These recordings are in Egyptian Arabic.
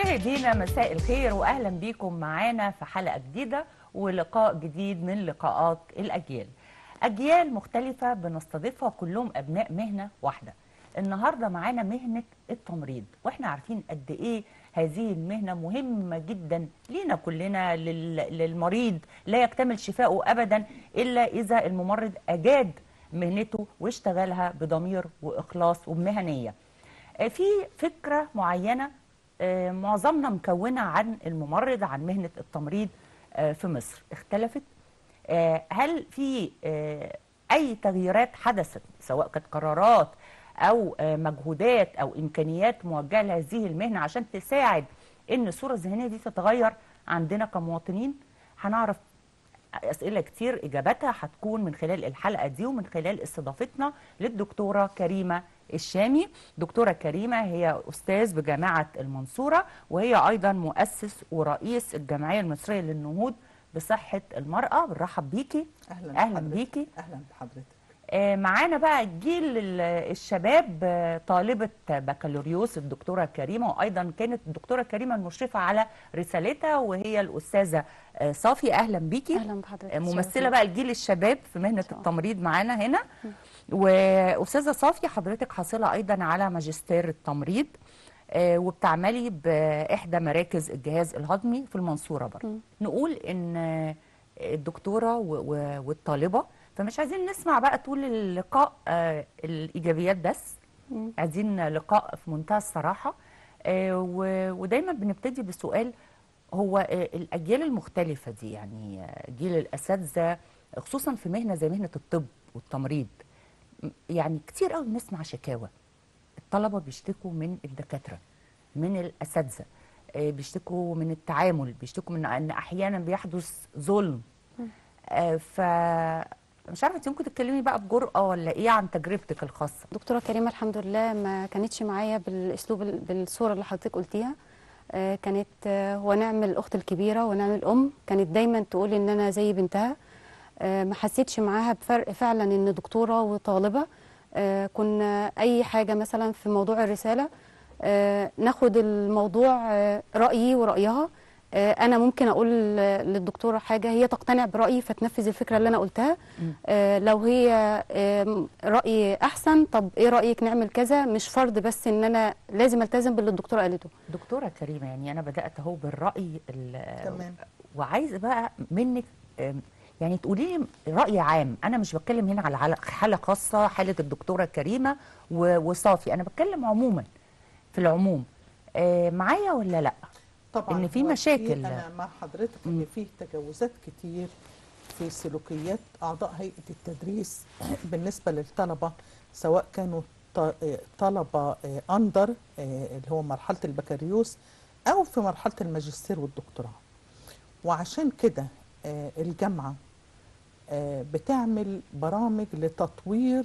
مشاهدينا مساء الخير واهلا بيكم معانا في حلقه جديده ولقاء جديد من لقاءات الاجيال. اجيال مختلفه بنستضيفها كلهم ابناء مهنه واحده. النهارده معانا مهنه التمريض واحنا عارفين قد ايه هذه المهنه مهمه جدا لينا كلنا لل- للمريض لا يكتمل شفاؤه ابدا الا اذا الممرض اجاد مهنته واشتغلها بضمير واخلاص وبمهنيه. آه، في فكره معينه آه، معظمنا مكونه عن الممرض عن مهنه التمريض آه، في مصر اختلفت آه، هل في آه، اي تغييرات حدثت سواء كانت قرارات او آه، مجهودات او امكانيات موجهه لهذه المهنه عشان تساعد ان الصوره الذهنيه دي تتغير عندنا كمواطنين هنعرف اسئله كتير اجابتها هتكون من خلال الحلقه دي ومن خلال استضافتنا للدكتوره كريمه الشامي دكتوره كريمه هي استاذ بجامعه المنصوره وهي ايضا مؤسس ورئيس الجمعيه المصريه للنهوض بصحه المراه بنرحب بيكي اهلا اهلا بحضرتك. بيكي اهلا بحضرتك آه، معانا بقى جيل ال- الشباب آه، طالبة بكالوريوس الدكتورة كريمة وأيضا كانت الدكتورة كريمة المشرفة على رسالتها وهي الأستاذة آه، صافي أهلا بيكي اهلا بحضرتك آه، ممثلة شرفنا. بقى الجيل الشباب في مهنة شاء الله. التمريض معانا هنا وأستاذة صافي حضرتك حاصلة أيضا على ماجستير التمريض آه، وبتعملي بإحدى مراكز الجهاز الهضمي في المنصورة برضه مم. نقول إن آه، الدكتورة و- و- والطالبة فمش عايزين نسمع بقى طول اللقاء آه، الإيجابيات بس مم. عايزين لقاء في منتهى الصراحة آه، و- ودايما بنبتدي بسؤال هو آه، الأجيال المختلفة دي يعني آه، جيل الأساتذة خصوصا في مهنة زي مهنة الطب والتمريض م- يعني كتير قوي بنسمع شكاوى الطلبة بيشتكوا من الدكاترة من الأساتذة آه، بيشتكوا من التعامل بيشتكوا من أن أحيانا بيحدث ظلم آه، ف مش عارفة انت ممكن تتكلمي بقى بجرأة ولا ايه عن تجربتك الخاصة دكتوره كريمه الحمد لله ما كانتش معايا بالاسلوب ال- بالصوره اللي حضرتك قلتيها آه، كانت آه، هو نعم الاخت الكبيره ونعم الام كانت دايما تقول ان انا زي بنتها آه، ما حسيتش معاها بفرق فعلا ان دكتوره وطالبه آه، كنا اي حاجه مثلا في موضوع الرساله آه، ناخد الموضوع آه، رايي ورايها آه، انا ممكن اقول ل- للدكتوره حاجه هي تقتنع برايي فتنفذ الفكره اللي انا قلتها آه، لو هي آم، راي احسن طب ايه رايك نعمل كذا مش فرض بس ان انا لازم التزم باللي الدكتوره قالته دكتورة كريمة يعني أنا بدأت أهو بالرأي ال- تمام. وعايزة بقى منك أم، يعني تقولي لي رأي عام أنا مش بتكلم هنا على على حالة خاصة حالة الدكتورة كريمة و- وصافي أنا بتكلم عموما في العموم آه، معايا ولا لأ طبعا إن في هو مشاكل. انا مع حضرتك ان في تجاوزات كتير في سلوكيات اعضاء هيئه التدريس بالنسبه للطلبه سواء كانوا ط- طلبه آه، اندر آه، اللي هو مرحله البكالوريوس او في مرحله الماجستير والدكتوراه وعشان كده آه، الجامعه آه، بتعمل برامج لتطوير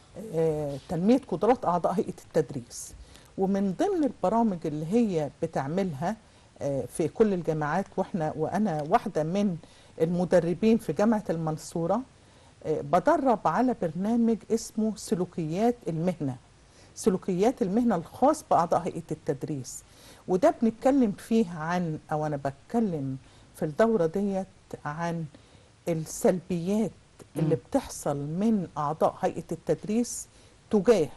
آه، تنمية قدرات أعضاء هيئة التدريس ومن ضمن البرامج اللي هي بتعملها آه، في كل الجامعات واحنا وانا واحدة من المدربين في جامعة المنصورة آه، بدرب على برنامج اسمه سلوكيات المهنة سلوكيات المهنة الخاص بأعضاء هيئة التدريس وده بنتكلم فيه عن أو أنا بتكلم في الدورة ديت عن السلبيات اللي مم. بتحصل من أعضاء هيئة التدريس تجاه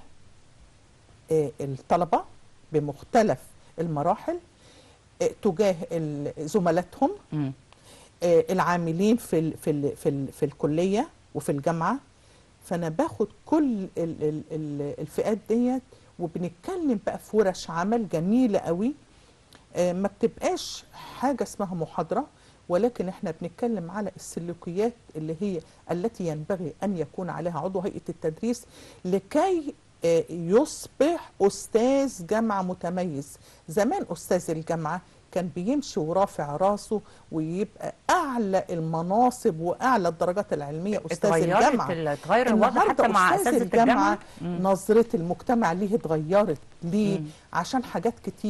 آه، الطلبة بمختلف المراحل آه، تجاه ال- زملاتهم مم. آه، العاملين في ال في ال في, ال في الكليه وفي الجامعه فانا باخد كل ال ال ال الفئات ديت وبنتكلم بقى في ورش عمل جميله قوي آه، ما بتبقاش حاجه اسمها محاضره ولكن احنا بنتكلم على السلوكيات اللي هي التي ينبغي ان يكون عليها عضو هيئه التدريس لكي آه، يصبح استاذ جامعه متميز زمان استاذ الجامعه كان بيمشي ورافع راسه ويبقى اعلى المناصب واعلى الدرجات العلميه استاذ اتغيرت الجامعه ال- اتغير الوضع النهارده حتى مع أستاذ أساتذة الجامعه مم. نظره المجتمع ليه اتغيرت ليه مم. عشان حاجات كتير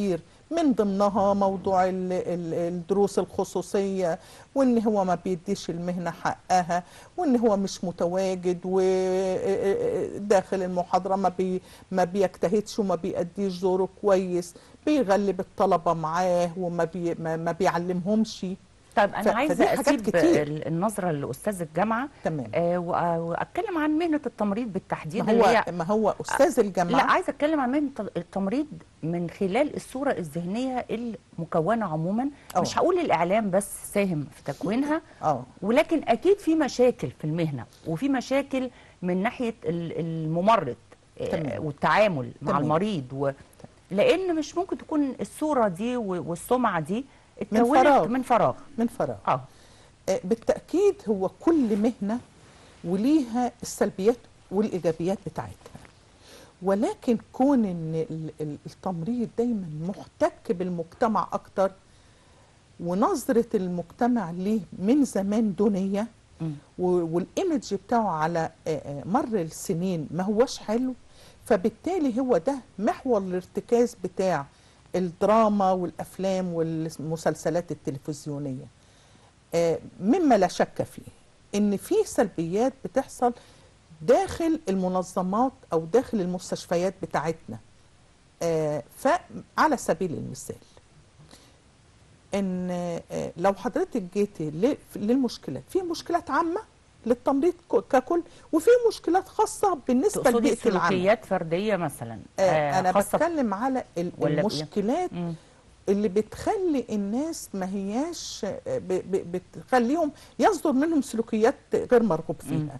من ضمنها موضوع ال- ال- الدروس الخصوصية وان هو ما بيديش المهنة حقها وان هو مش متواجد وداخل المحاضرة ما بي ما بيجتهدش وما بيأديش دوره كويس بيغلب الطلبة معاه وما بي ما ما بيعلمهمش طيب انا ف- عايزه فدي حاجات اسيب كتير. ال- النظره لاستاذ الجامعه تمام آه، وأ- واتكلم عن مهنه التمريض بالتحديد ما اللي هو هي ما هو استاذ لا الجامعة عايزه اتكلم عن مهنه التمريض من خلال الصوره الذهنيه المكونه عموما أه. مش هقول الاعلام بس ساهم في تكوينها اه ولكن اكيد في مشاكل في المهنه وفي مشاكل من ناحيه ال- الممرض آه، تمام. والتعامل مع تمام. المريض و... لان مش ممكن تكون الصوره دي و- والسمعه دي من اتكونت فراغ. من فراغ من فراغ اه آه، بالتأكيد هو كل مهنة وليها السلبيات والإيجابيات بتاعتها ولكن كون ان ال- ال- التمريض دايما محتك بالمجتمع اكتر ونظرة المجتمع ليه من زمان دونية مم. و- والايمج بتاعه على آه، آه، مر السنين ما هوش حلو فبالتالي هو ده محور الارتكاز بتاع الدراما والافلام والمسلسلات التلفزيونيه آه، مما لا شك فيه ان في سلبيات بتحصل داخل المنظمات او داخل المستشفيات بتاعتنا آه، فعلى سبيل المثال ان آه، لو حضرتك جيتي ل- للمشكلات في مشكلات عامه للتمريض ك- ككل وفي مشكلات خاصه بالنسبه تقصدي لبيئه العمل سلوكيات فرديه مثلا آه، انا خاصة ب- بتكلم على ال- ولا بإيه؟ المشكلات مم. اللي بتخلي الناس ما هياش ب- ب- بتخليهم يصدر منهم سلوكيات غير مرغوب فيها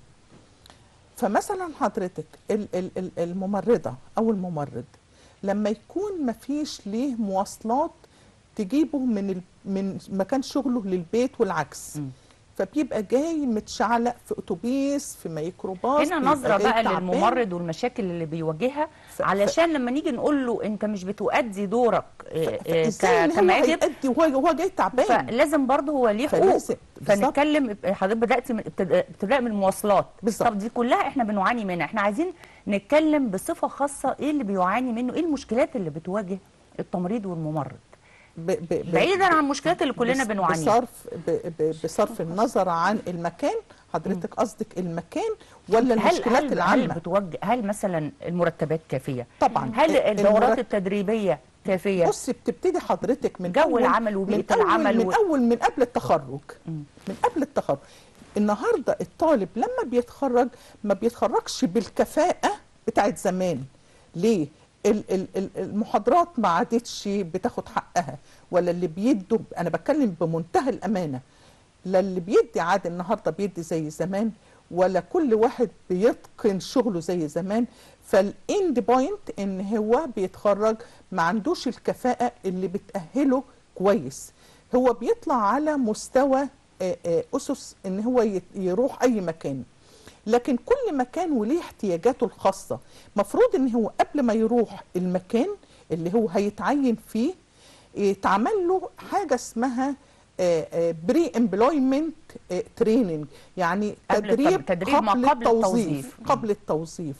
فمثلا حضرتك ال- ال- ال- الممرضة أو الممرض لما يكون ما فيش ليه مواصلات تجيبه من ال- من مكان شغله للبيت والعكس مم. فبيبقى جاي متشعلق في اتوبيس في ميكروباص هنا بيبقى نظره جاي بقى تعبان. للممرض والمشاكل اللي بيواجهها ف- علشان لما نيجي نقول له انت مش بتؤدي دورك آه، آه، فازاي ك- ان هو كما يجب هيأدي وهو وهو جاي تعبان فلازم برضه هو ليه حقوق فلازم بالظبط. فنتكلم حضرتك بدات من ابتدا- ابتداء من المواصلات بالظبط. طب دي كلها احنا بنعاني منها احنا عايزين نتكلم بصفه خاصه ايه اللي بيعاني منه ايه المشكلات اللي بتواجه التمريض والممرض ب- ب- ب- بعيدا عن المشكلات اللي كلنا بص- بنعانيها بصرف ب- ب- بصرف النظر عن المكان حضرتك قصدك المكان ولا هل المشكلات هل هل العامه بتوجه هل مثلا المرتبات كافيه طبعا هل ال- الدورات المرت- التدريبيه كافيه بصي بتبتدي حضرتك من جو أول العمل وبيئة من أول العمل من و- اول من قبل التخرج مم. من قبل التخرج النهارده الطالب لما بيتخرج ما بيتخرجش بالكفاءه بتاعت زمان ليه ال- ال- ال- المحاضرات ما عادتش بتاخد حقها ولا اللي بيدوا انا بتكلم بمنتهى الامانه لا اللي بيدي عاد النهارده بيدي زي زمان ولا كل واحد بيتقن شغله زي زمان فالاند بوينت ان هو بيتخرج ما عندوش الكفاءه اللي بتاهله كويس هو بيطلع على مستوى آه، آه، اسس ان هو يت- يروح اي مكان لكن كل مكان وليه احتياجاته الخاصه مفروض ان هو قبل ما يروح المكان اللي هو هيتعين فيه يتعمل له حاجه اسمها بري امبلويمنت تريننج يعني قبل الت- تدريب, تدريب ما قبل, قبل التوظيف التوظيف. قبل التوظيف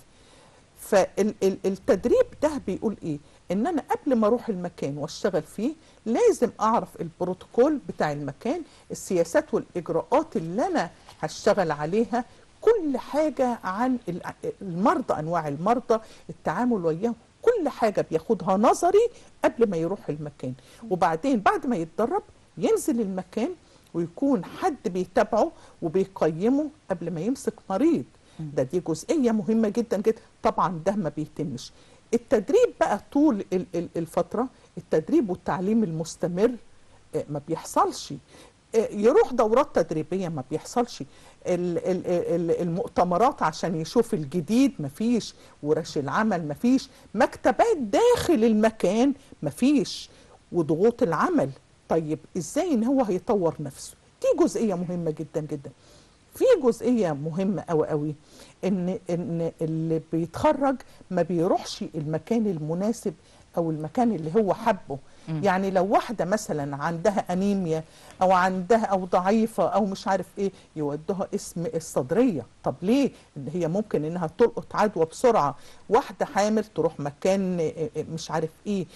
فالتدريب ده بيقول ايه ان انا قبل ما اروح المكان واشتغل فيه لازم اعرف البروتوكول بتاع المكان السياسات والاجراءات اللي انا هشتغل عليها كل حاجة عن الع- المرضى أنواع المرضى التعامل وياهم كل حاجة بياخدها نظري قبل ما يروح المكان وبعدين بعد ما يتدرب ينزل المكان ويكون حد بيتابعه وبيقيمه قبل ما يمسك مريض ده دي جزئية مهمة جدا جدا طبعا ده ما بيتمش التدريب بقى طول ال- ال- الفترة التدريب والتعليم المستمر آه، ما بيحصلش آه، يروح دورات تدريبية ما بيحصلش ال- ال- ال- المؤتمرات عشان يشوف الجديد مفيش ورش العمل مفيش مكتبات داخل المكان مفيش وضغوط العمل طيب ازاي ان هو هيطور نفسه دي جزئية مهمة جدا جدا في جزئية مهمة قوي قوي ان ان اللي بيتخرج ما بيروحش المكان المناسب او المكان اللي هو حبه مم. يعني لو واحدة مثلا عندها أنيميا أو عندها أو ضعيفة أو مش عارف إيه يودوها اسم الصدرية طب ليه؟ إن هي ممكن إنها تلقط عدوى بسرعة واحدة حامل تروح مكان إيه إيه مش عارف إيه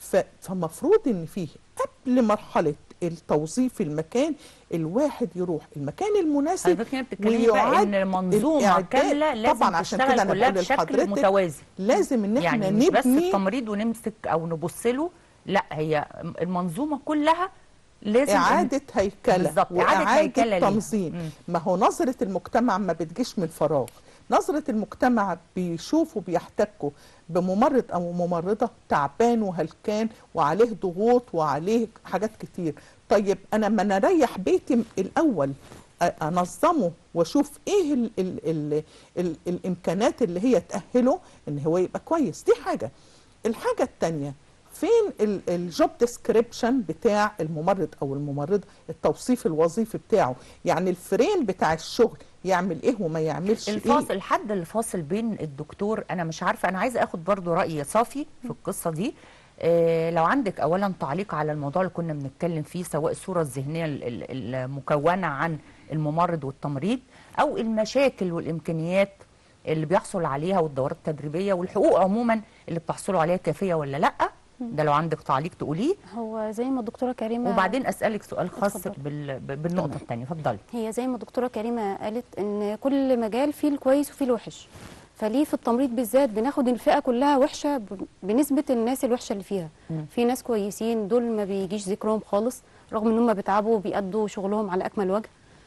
ف- فمفروض ان فيه قبل مرحله التوظيف المكان الواحد يروح المكان المناسب حضرتك هنا بتتكلمي بقى ويعد ان منظومه الإعداد. كامله لازم طبعا عشان تشتغل كده انا كلها بقول بشكل لحضرتك متوازي لازم ان احنا يعني مش بس نبني التمريض ونمسك او نبص له لا هي المنظومه كلها لازم إعادة هيكلة بالظبط، إعادة هيكلة ليها. وإعادة تنظيم مم. ما هو نظرة المجتمع ما بتجيش من فراغ نظرة المجتمع بيشوفوا بيحتكوا بممرض أو ممرضة تعبان وهلكان وعليه ضغوط وعليه حاجات كتير طيب أنا ما أنا أريح بيتي م- الأول أ- أنظمه وأشوف إيه ال ال ال ال الإمكانات اللي هي تأهله إن هو يبقى كويس دي حاجة الحاجة التانية فين الجوب ديسكريبشن بتاع الممرض او الممرضه التوصيف الوظيفي بتاعه يعني الفريم بتاع الشغل يعمل ايه وما يعملش الفاصل ايه الحد اللي فاصل بين الدكتور انا مش عارفه انا عايزه اخد برضو راي صافي في القصه دي آه لو عندك اولا تعليق على الموضوع اللي كنا بنتكلم فيه سواء الصوره الذهنيه ال- ال- المكونه عن الممرض والتمريض او المشاكل والامكانيات اللي بيحصل عليها والدورات التدريبيه والحقوق عموما اللي بتحصلوا عليها كافيه ولا لا ده لو عندك تعليق تقوليه هو زي ما الدكتوره كريمه وبعدين اسالك سؤال خاص اتفضل. بال... بالنقطه الثانيه اتفضلي هي زي ما الدكتوره كريمه قالت ان كل مجال فيه الكويس وفيه الوحش فليه في التمريض بالذات بناخد الفئه كلها وحشه ب- بنسبه الناس الوحشه اللي فيها مم. في ناس كويسين دول ما بيجيش ذكرهم خالص رغم ان هم بيتعبوا وبيأدوا شغلهم على اكمل وجه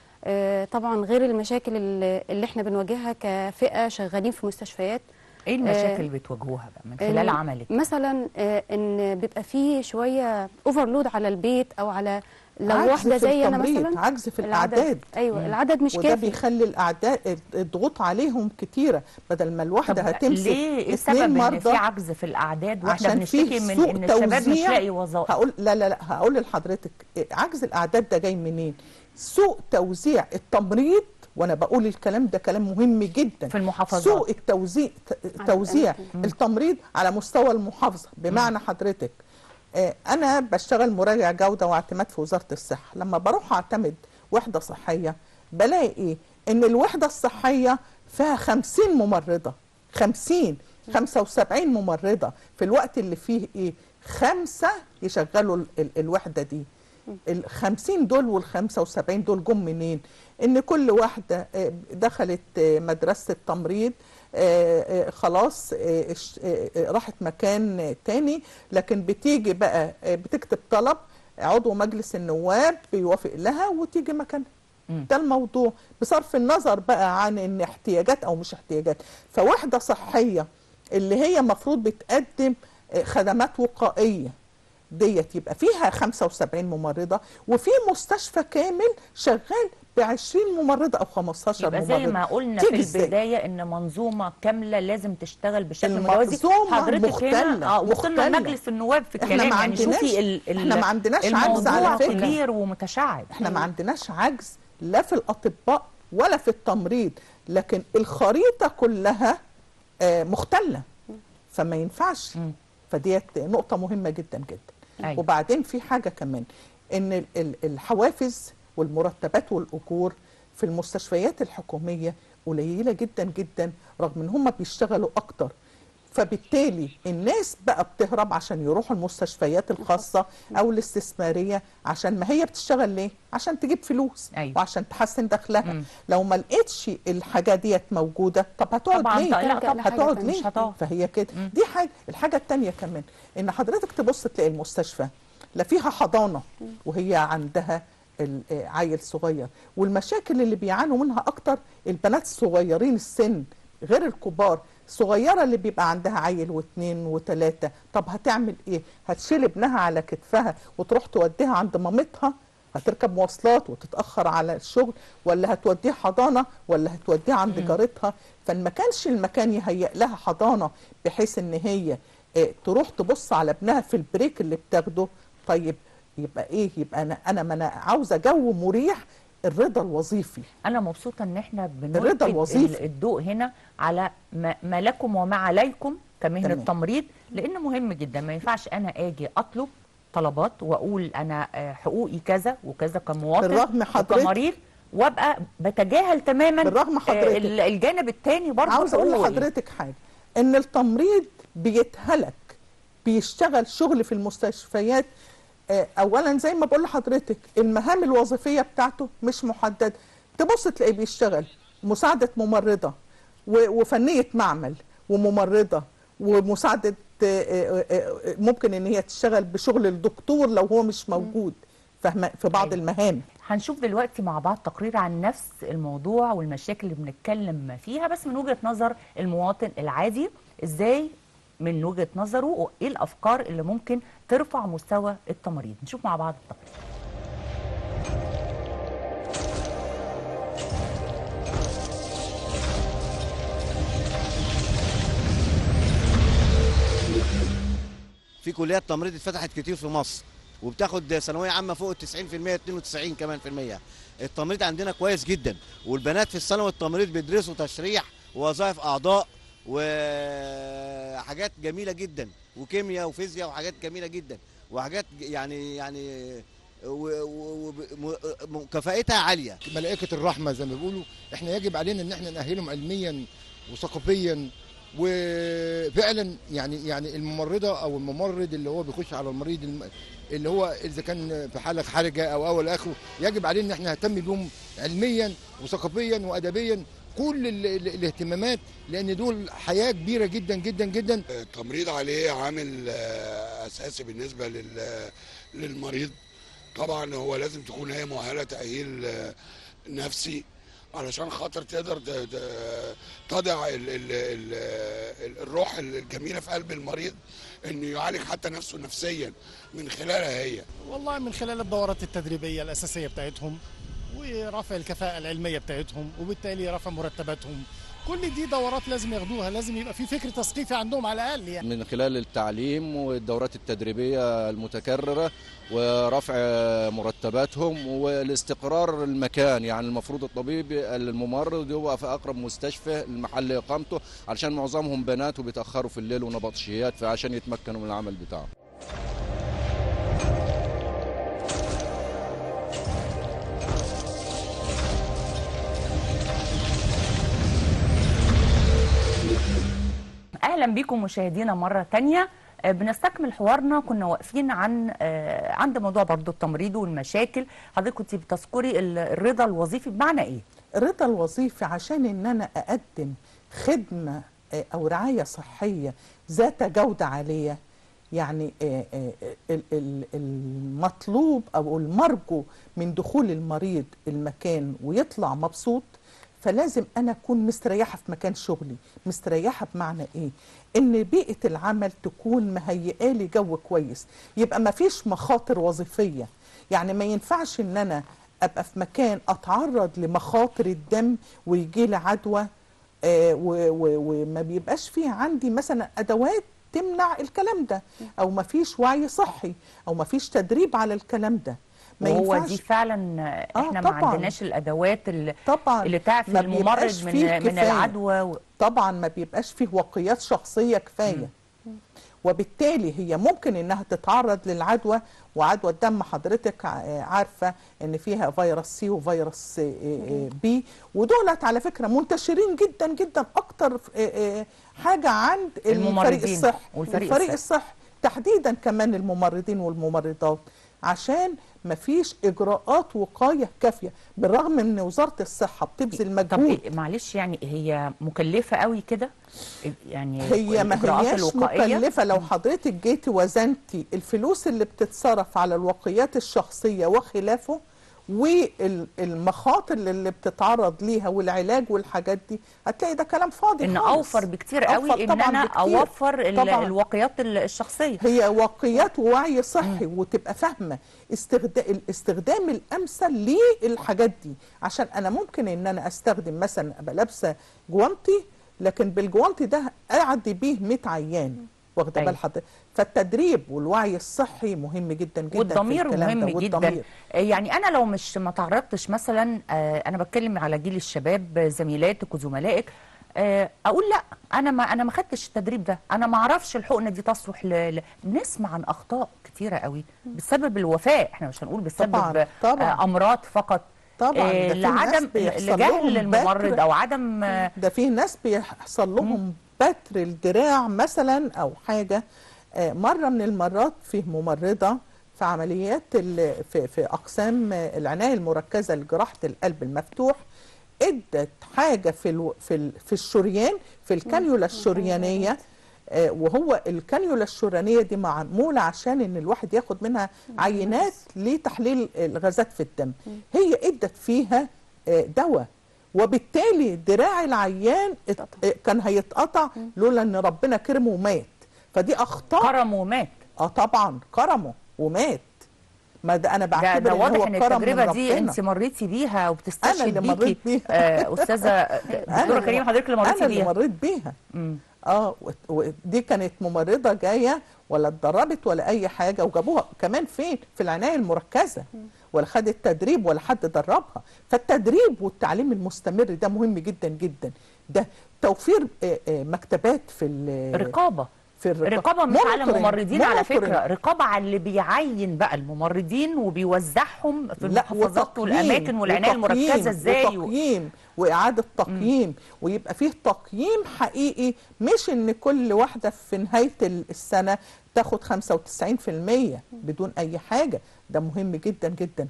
آه، طبعا غير المشاكل اللي اللي احنا بنواجهها كفئه شغالين في مستشفيات ايه المشاكل آه، اللي بتواجهوها بقى من خلال إن عملك مثلا آه، ان بيبقى فيه شويه اوفرلود على البيت او على لو عجز واحده في زي انا التمريض، مثلا عجز في العدد الاعداد ايوه مم. العدد مش وده كافي بيخلي الاعداء الضغوط عليهم كتيره بدل ما الواحده طب هتمسك ليه ايه السبب اتنين ان في مرضى عجز في الاعداد واحنا عشان بنشتكي في من سوء ان الشباب مش توزيع. لاقي وظائف هقول لا لا لا هقول لحضرتك إيه، عجز الاعداد ده جاي منين سوء توزيع التمريض وانا بقول الكلام ده كلام مهم جدا في المحافظات. سوء التوزيع على توزيع الأماكن. التمريض على مستوى المحافظه بمعنى حضرتك آه، انا بشتغل مراجع جوده واعتماد في وزاره الصحه لما بروح اعتمد وحده صحيه بلاقي ايه ان الوحده الصحيه فيها 50 ممرضه 50 75 ممرضه في الوقت اللي فيه ايه خمسه يشغلوا ال- ال- الوحده دي ال 50 دول وال 75 دول جم منين؟ ان كل واحده آه، دخلت آه، مدرسه التمريض آه، آه، خلاص آه، اش- آه، آه، راحت مكان آه، تاني لكن بتيجي بقى آه، بتكتب طلب عضو مجلس النواب بيوافق لها وتيجي مكانها مم. ده الموضوع بصرف النظر بقى عن ان احتياجات او مش احتياجات فوحده صحيه اللي هي مفروض بتقدم آه، خدمات وقائيه ديت يبقى فيها 75 ممرضه وفي مستشفى كامل شغال ب 20 ممرضه او 15 يبقى ممرضه زي ما قلنا في تيجي إزاي؟ البدايه ان منظومه كامله لازم تشتغل بشكل متوازي المنظومة حضرتك مختلة، هنا اه وصلنا مختلة. لمجلس النواب في إحنا الكلام ما يعني عندناش- شوفي ال ال إحنا ما عندناش عجز على الموضوع فكرة. كبير ومتشعب احنا ما عندناش عجز لا في الاطباء ولا في التمريض لكن الخريطه كلها آه، مختله فما ينفعش مم. فديت نقطه مهمه جدا جدا أيوة. وبعدين في حاجه كمان ان ال- ال- الحوافز والمرتبات والاجور في المستشفيات الحكوميه قليله جدا جدا رغم ان هم بيشتغلوا اكتر فبالتالي الناس بقى بتهرب عشان يروحوا المستشفيات الخاصة أو الاستثمارية عشان ما هي بتشتغل ليه؟ عشان تجيب فلوس أيوة. وعشان تحسن دخلها مم. لو ما لقيتش الحاجة ديت موجودة طب هتقعد طبعاً ليه؟ لا تلجأ طبعا لحاجة هتقعد تانية. ليه؟ مش هتقعد. فهي كده مم. دي حاجة الحاجة التانية كمان إن حضرتك تبص تلاقي المستشفى لا فيها حضانة وهي عندها ال- آه، عيل صغير والمشاكل اللي بيعانوا منها أكتر البنات الصغيرين السن غير الكبار صغيرة اللي بيبقى عندها عيل واثنين وثلاثة طب هتعمل ايه هتشيل ابنها على كتفها وتروح توديها عند مامتها هتركب مواصلات وتتأخر على الشغل ولا هتوديها حضانة ولا هتوديها عند جارتها فما كانش المكان يهيأ لها حضانة بحيث ان هي آه، تروح تبص على ابنها في البريك اللي بتاخده طيب يبقى ايه يبقى انا انا ما انا عاوزه جو مريح الرضا الوظيفي انا مبسوطه ان احنا الرضا بنلقي الوظيفي. ال- الضوء هنا على ما ما لكم وما عليكم كمهنه تمام. التمريض لان مهم جدا ما ينفعش انا اجي اطلب طلبات واقول انا آه، حقوقي كذا وكذا كمواطن بالرغم حضرتك- وكمريض وابقى بتجاهل تماما بالرغم آه، حضرتك- ال- الجانب الثاني برضه عاوز اقول حقوقي. لحضرتك حاجه ان التمريض بيتهلك بيشتغل شغل في المستشفيات آه، اولا زي ما بقول لحضرتك المهام الوظيفيه بتاعته مش محدده تبص تلاقيه بيشتغل مساعده ممرضه و- وفنيه معمل وممرضه ومساعده آه، آه، آه، ممكن ان هي تشتغل بشغل الدكتور لو هو مش موجود فاهمة في بعض أيوة. المهام هنشوف دلوقتي مع بعض تقرير عن نفس الموضوع والمشاكل اللي بنتكلم فيها بس من وجهة نظر المواطن العادي ازاي من وجهة نظره ايه الافكار اللي ممكن ترفع مستوى التمريض نشوف مع بعض التقرير في كليات تمريض اتفتحت كتير في مصر وبتاخد ثانويه عامه فوق ال 90% 92 كمان في المية التمريض عندنا كويس جدا والبنات في الثانوي التمريض بيدرسوا تشريح ووظائف اعضاء وحاجات جميله جدا وكيمياء وفيزياء وحاجات جميله جدا وحاجات يعني يعني و- و- و- م- كفاءتها عاليه ملائكه الرحمه زي ما بيقولوا احنا يجب علينا ان احنا ناهلهم علميا وثقافيا وفعلا يعني يعني الممرضه او الممرض اللي هو بيخش على المريض الم- اللي هو اذا كان في حاله حرجه او اول اخره يجب علينا ان احنا نهتم بيهم علميا وثقافيا وادبيا كل ال- ال- الاهتمامات لان دول حياه كبيره جدا جدا جدا التمريض عليه عامل آه، اساسي بالنسبه لل- للمريض طبعا هو لازم تكون هي مؤهله تاهيل آه، نفسي علشان خاطر تقدر ت- ت- تضع ال ال ال ال الروح الجميله في قلب المريض انه يعالج حتى نفسه نفسيا من خلالها هي والله من خلال الدورات التدريبية الأساسية بتاعتهم ورفع الكفاءة العلمية بتاعتهم وبالتالي رفع مرتباتهم كل دي دورات لازم ياخدوها لازم يبقى في فكر تثقيفي عندهم على الأقل يعني من خلال التعليم والدورات التدريبية المتكررة ورفع مرتباتهم والاستقرار المكان يعني المفروض الطبيب الممرض يبقى في أقرب مستشفى المحل إقامته علشان معظمهم بنات وبيتأخروا في الليل ونبطشيات فعشان يتمكنوا من العمل بتاعهم اهلا بكم مشاهدينا مره تانية آه، بنستكمل حوارنا كنا واقفين عن آه، عند موضوع برضو التمريض والمشاكل حضرتك كنت بتذكري ال- الرضا الوظيفي بمعنى ايه الرضا الوظيفي عشان ان انا اقدم خدمه آه، او رعايه صحيه ذات جوده عاليه يعني آه، آه، ال- ال- المطلوب او المرجو من دخول المريض المكان ويطلع مبسوط فلازم انا اكون مستريحه في مكان شغلي مستريحه بمعنى ايه ان بيئه العمل تكون مهيئه لي جو كويس يبقى ما فيش مخاطر وظيفيه يعني ما ينفعش ان انا ابقى في مكان اتعرض لمخاطر الدم ويجي لي عدوى آه، و- و- وما بيبقاش فيه عندي مثلا ادوات تمنع الكلام ده او ما فيش وعي صحي او ما فيش تدريب على الكلام ده ما وهو ينفعش دي فعلا آه، آه، احنا ما طبعاً. عندناش الادوات اللي, طبعا اللي تعفي ما الممرض بيبقاش من فيه من كفاية. العدوى و... طبعا ما بيبقاش فيه وقيات شخصية كفاية وبالتالي هي ممكن انها تتعرض للعدوى وعدوى الدم حضرتك ع- عارفة ان فيها فيروس سي وفيروس آه، آه، بي ودولت على فكرة منتشرين جدا جدا اكتر آه، آه، حاجة عند الفريق الممرضين الصحي والفريق الفريق الصحي. الصحي تحديدا كمان الممرضين والممرضات عشان مفيش اجراءات وقايه كافيه بالرغم ان وزاره الصحه بتبذل طب مجهود إيه معلش يعني هي مكلفه قوي كده يعني هي ما الإجراءات هياش الوقائية؟ مكلفه لو حضرتك جيتي وزنتي الفلوس اللي بتتصرف على الوقيات الشخصيه وخلافه والمخاطر اللي بتتعرض ليها والعلاج والحاجات دي هتلاقي ده كلام فاضي ان خالص. اوفر بكتير أوفر قوي ان طبعاً انا بكتير. اوفر ال- طبعاً. الوقيات ال- الشخصيه هي وقيات ووعي صحي وتبقى فاهمه استخدام الاستخدام الامثل للحاجات دي عشان انا ممكن ان انا استخدم مثلا ابقى لابسه جوانتي لكن بالجوانتي ده اعدي بيه 100 عيان واخده أيوة. بال حضرتك فالتدريب والوعي الصحي مهم جدا جدا والضمير في الكلام مهم ده جدا والضمير. يعني انا لو مش ما تعرضتش مثلا آه، انا بتكلم على جيل الشباب آه، زميلاتك وزملائك آه، اقول لا انا ما انا ما خدتش التدريب ده انا ما اعرفش الحقنه دي تصلح ل... ل... نسمع عن اخطاء كتيره قوي بسبب الوفاه احنا مش هنقول بسبب طبعاً، طبعاً. آه، امراض فقط طبعاً، ده آه، في ناس لعدم بيحصل لجهل لهم الممرض بتر. او عدم آه، ده في ناس بيحصل لهم بتر الدراع مثلا او حاجه آه، مره من المرات فيه ممرضه في عمليات ال- في في اقسام آه، العنايه المركزه لجراحه القلب المفتوح ادت حاجه في الو في ال- في الشريان في الكانيولا الشريانيه آه، وهو الكانيولا الشريانيه دي معموله عشان ان الواحد ياخد منها عينات لتحليل الغازات في الدم هي ادت فيها آه، دواء وبالتالي دراع العيان ات- آه، كان هيتقطع لولا ان ربنا كرمه ومات فدي اخطاء كرمه ومات اه طبعا كرمه ومات ما ده انا ده, بعتبر ده ان واضح هو ان كرم من التجربه دي ربنا. انت مريتي بيها انا وبتستشهد اللي بيكي مريت بيها آه استاذه دكتوره اللي- كريم حضرتك اللي مريتي انا اللي بيها مريت بيها مم. اه و- ودي كانت ممرضه جايه ولا اتدربت ولا اي حاجه وجابوها كمان فين في العنايه المركزه ولا خدت تدريب ولا حد دربها فالتدريب والتعليم المستمر ده مهم جدا جدا ده توفير آه، آه، مكتبات في ال- رقابه في الرقابه رقابه مش على monitoring- الممرضين على monitoring. فكره رقابه على اللي بيعين بقى الممرضين وبيوزعهم في لا المحافظات وتقييم- والاماكن والعنايه وتقييم- المركزه ازاي و... وتقييم واعاده تقييم ويبقى فيه تقييم حقيقي مش ان كل واحده في نهايه ال- السنه تاخد 95% بدون اي حاجه ده مهم جدا جدا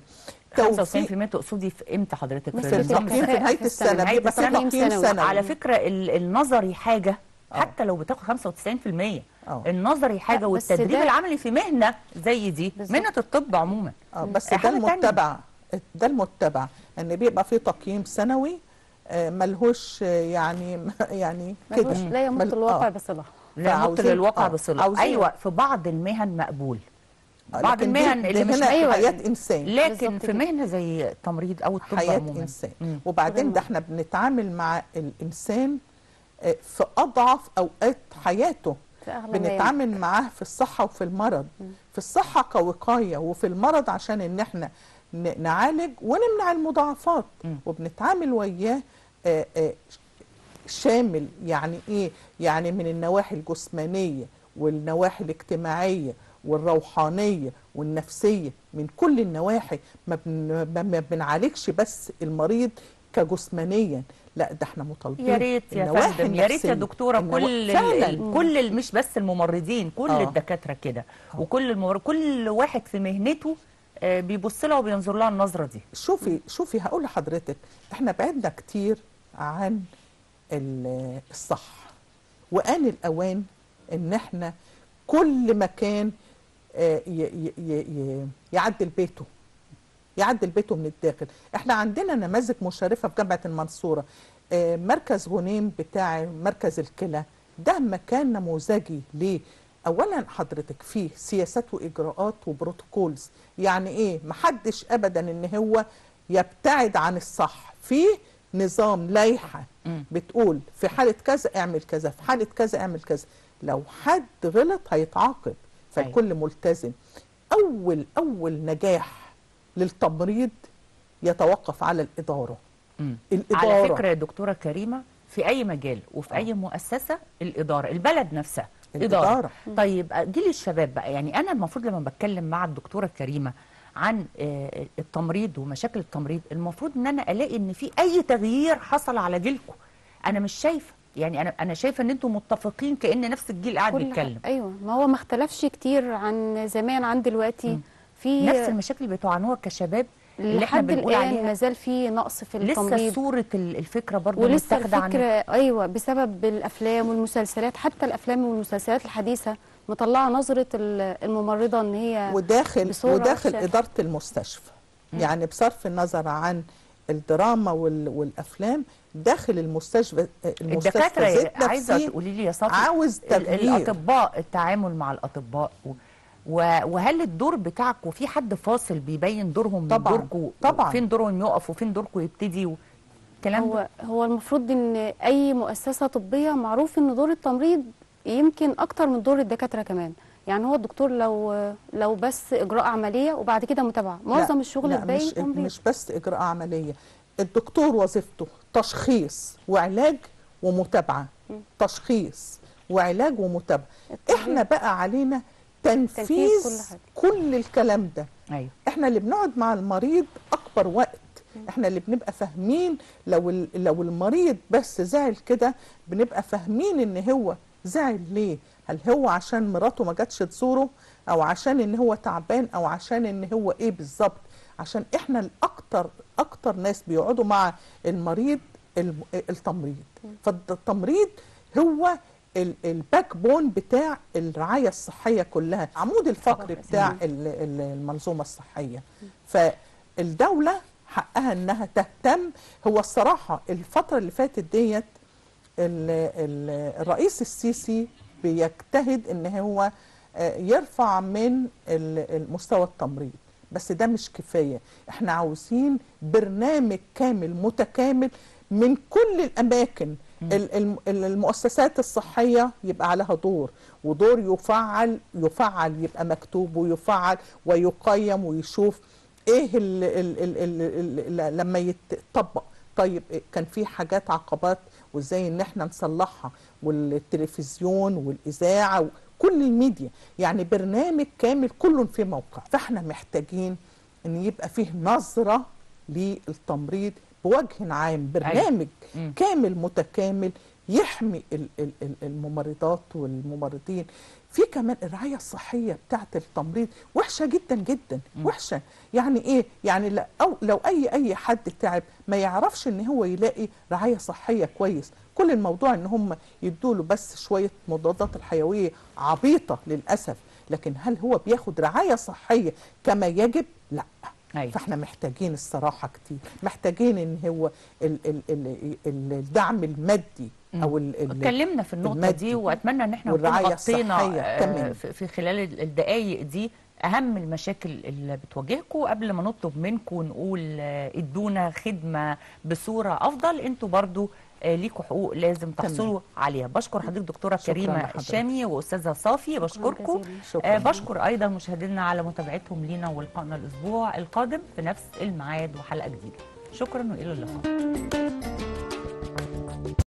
95% تقصدي في امتى حضرتك نسبة في النظام التقييم في الكفاءة نهايه في السنة. السنه نهاية بيبقى في السنة تقييم سنوي. سنوي على فكره ال- النظري حاجه آه. حتى لو بتاخد 95% آه. النظري حاجه لا، بس والتدريب ده- العملي في مهنه زي دي بالظبط. مهنه الطب عموما اه بس حاجة ده تانية. المتبع ده المتبع ان بيبقى فيه تقييم سنوي آه، ملهوش آه، يعني يعني كده ملهوش- لا يمت مل- الواقع آه. بصلاح لا يمت فعاوزين- للواقع آه، بصله عاوزين- ايوه في بعض المهن مقبول آه، بعض لكن دي- المهن دي اللي مش هنا أيوة. حياه انسان لكن بالظبط في كده. مهنه زي التمريض او الطب حياة عموما إنسان مم. وبعدين ده احنا بنتعامل مع الإنسان آه، في أضعف أوقات حياته في أغلب الأيام. بنتعامل معاه في الصحة وفي المرض في الصحة كوقاية وفي المرض عشان إن احنا ن- نعالج ونمنع المضاعفات مم. وبنتعامل وياه آه، آه، شامل يعني ايه يعني من النواحي الجسمانيه والنواحي الاجتماعيه والروحانيه والنفسيه من كل النواحي ما, بن ما ما بنعالجش بس المريض كجسمانيا لا ده احنا مطالبين يا ريت يا النواحي فندم يا ريت يا النفسية. دكتوره النوا- كل ال- فعلا ال- كل ال- مش بس الممرضين كل آه. الدكاتره كده وكل الممر... كل واحد في مهنته آه، بيبص لها وبينظر لها النظره دي شوفي شوفي هقول لحضرتك احنا بعدنا كتير عن ال- الصح وآن الأوان إن احنا كل مكان آه، ي- ي- ي- ي- يعدل بيته يعدل بيته من الداخل احنا عندنا نماذج مشرفة في جامعة المنصورة آه، مركز غنيم بتاع مركز الكلى ده مكان نموذجي ليه اولا حضرتك فيه سياسات واجراءات وبروتوكولز يعني ايه محدش ابدا ان هو يبتعد عن الصح فيه نظام لائحه مم. بتقول في حاله كذا اعمل كذا في حاله كذا اعمل كذا لو حد غلط هيتعاقب فالكل ملتزم اول اول نجاح للتمريض يتوقف على الاداره مم. الاداره على فكره يا دكتوره كريمه في اي مجال وفي اي مؤسسه الاداره البلد نفسها الإدارة. اداره طيب جيل الشباب بقى يعني انا المفروض لما بتكلم مع الدكتوره كريمه عن آه، التمريض ومشاكل التمريض المفروض ان انا الاقي ان في اي تغيير حصل على جيلكم انا مش شايفه يعني انا انا شايفه ان انتم متفقين كان نفس الجيل قاعد كل بيتكلم حاجة. ايوه ما هو ما اختلفش كتير عن زمان عن دلوقتي في نفس المشاكل اللي بتعانوها كشباب اللي احنا لحد بنقول الان عليها ما زال في نقص في لسه التمريض صوره ال- الفكره برضه ولسه متاخده عن الفكرة ايوه بسبب الافلام والمسلسلات حتى الافلام والمسلسلات الحديثه مطلعه نظره ال- الممرضه ان هي وداخل بصورة وداخل وحشة. اداره المستشفى يعني بصرف النظر عن الدراما وال والافلام داخل المستشفى المستشفى الدكاتره ذات عايزه نفسه تقولي لي يا صافي عاوز ال- تغيير الاطباء التعامل مع الاطباء و- و- وهل الدور بتاعك وفي حد فاصل بيبين دورهم من طبعاً، دوركم طبعاً. فين دورهم يقف وفين دوركم يبتدي والكلام ده هو هو المفروض ان اي مؤسسه طبيه معروف ان دور التمريض يمكن اكتر من دور الدكاتره كمان يعني هو الدكتور لو لو بس اجراء عمليه وبعد كده متابعه معظم لا، الشغل لا الباقي مش, تمريض مش بس اجراء عمليه الدكتور وظيفته تشخيص وعلاج ومتابعه تشخيص وعلاج ومتابعه احنا بقى علينا تنفيذ تنفيذ كل حاجة. كل الكلام ده ايوه احنا اللي بنقعد مع المريض اكبر وقت احنا اللي بنبقى فاهمين لو ال- لو المريض بس زعل كده بنبقى فاهمين ان هو زعل ليه هل هو عشان مراته ما جاتش تزوره او عشان ان هو تعبان او عشان ان هو ايه بالظبط عشان احنا الاكتر اكتر ناس بيقعدوا مع المريض الم- التمريض فالتمريض هو ال- الباك بون بتاع الرعايه الصحيه كلها عمود الفقري بتاع ال- ال- المنظومه الصحيه فالدوله حقها انها تهتم هو الصراحه الفتره اللي فاتت ديت ال- ال- الرئيس السيسي بيجتهد ان هو آه، يرفع من ال- المستوى التمريض بس ده مش كفايه احنا عاوزين برنامج كامل متكامل من كل الاماكن ال- الم- ال- المؤسسات الصحيه يبقى عليها دور ودور يفعل يفعل يبقى مكتوب ويفعل ويقيم ويشوف ايه ال ال ال ال ال لما يتطبق طيب إيه كان في حاجات عقبات وازاي ان احنا نصلحها والتلفزيون والاذاعه وكل الميديا يعني برنامج كامل كل في موقع فاحنا محتاجين ان يبقى فيه نظره للتمريض بوجه عام برنامج مم. كامل متكامل يحمي ال- ال- ال- الممرضات والممرضين في كمان الرعايه الصحيه بتاعت التمريض وحشه جدا جدا وحشه يعني ايه يعني لا أو لو اي اي حد تعب ما يعرفش ان هو يلاقي رعايه صحيه كويس كل الموضوع ان هم يدوا له بس شويه مضادات الحيويه عبيطه للاسف لكن هل هو بياخد رعايه صحيه كما يجب لا أيوة. فاحنا محتاجين الصراحه كتير محتاجين ان هو ال ال ال ال الدعم المادي او ال ال اتكلمنا في النقطة المادي دي وأتمنى إن احنا نكون والرعاية غطينا الصحية آه، كمان. في في خلال ال- الدقايق دي أهم المشاكل اللي بتواجهكم قبل ما نطلب منكم ونقول آه، ادونا خدمة بصورة أفضل انتوا برضو آه، ليكوا حقوق لازم تحصلوا عليها بشكر حضرتك دكتورة شكراً كريمة لحضرتك. الشامي وأستاذة صافي بشكركم جزيلاً. شكراً. آه، بشكر أيضا مشاهدينا على متابعتهم لينا ولقائنا الأسبوع القادم في نفس الميعاد وحلقة جديدة شكرا وإلى اللقاء